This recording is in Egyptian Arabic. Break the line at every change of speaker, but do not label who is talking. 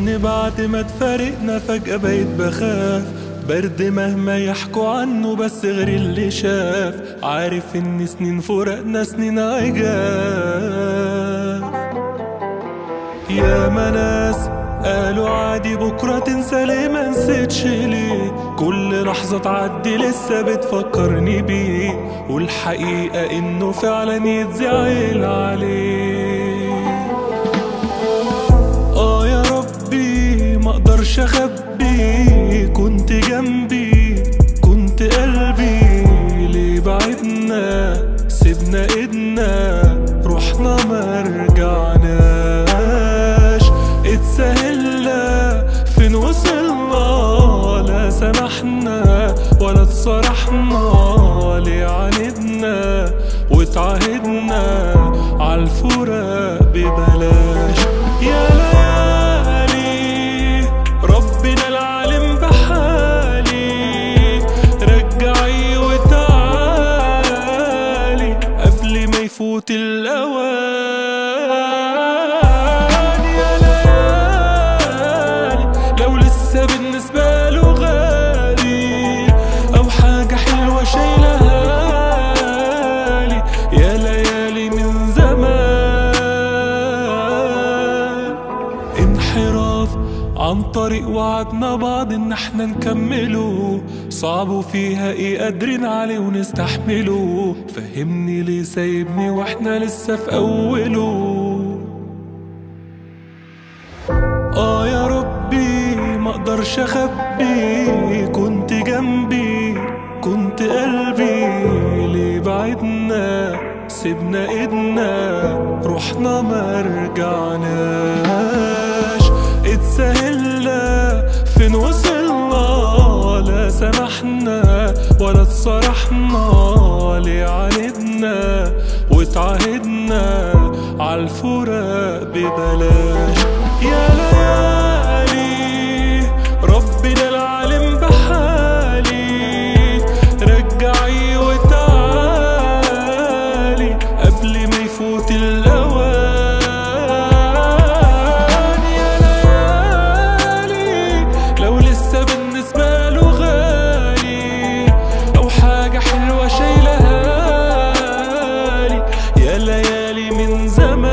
وحشني بعد ما تفارقنا فجأة بقيت بخاف برد مهما يحكوا عنه بس غير اللي شاف عارف ان سنين فراقنا سنين عجاف يا ناس قالوا عادي بكرة تنسى ليه ما نسيتش ليه كل لحظة تعدي لسه بتفكرني بيه والحقيقة انه فعلا يتزعل عليه اه يا ربي ما اقدرش اخبي كنت جنبي كنت قلبي ليه بعدنا سيبنا ايدنا رحنا ما رجعناش اتسهلنا فين وصلنا لا سمحنا ولا اتصرحنا ليه عاندنا واتعاهدنا عالفراق ببلاش يا ليالي ربنا العالم بحالي رجعي وتعالي قبل ما يفوت الأوان يا ليالي لو لسه بالنسبة له غالي أو حاجة حلوة شايلها لي يا ليالي من زمان انحراف عن طريق وعدنا بعض ان احنا نكمله صعب وفيها ايه قادرين عليه ونستحمله فهمني ليه سايبني واحنا لسه في اوله اه يا ربي ما اقدرش اخبي كنت جنبي كنت قلبي ليه بعدنا سيبنا ايدنا رحنا ما رجعناش اتسهلنا فين وصلنا لا سمحنا ولا اتصرحنا ليه عاندنا واتعاهدنا عالفراق ببلاش يا ليالي ربنا العالم بحالي رجعي وتعالي قبل ما يفوت الأوان يا ليالي لو لسه بالنسبة له غالي أو حاجة حلوة شايلها لي يا ليالي من زمان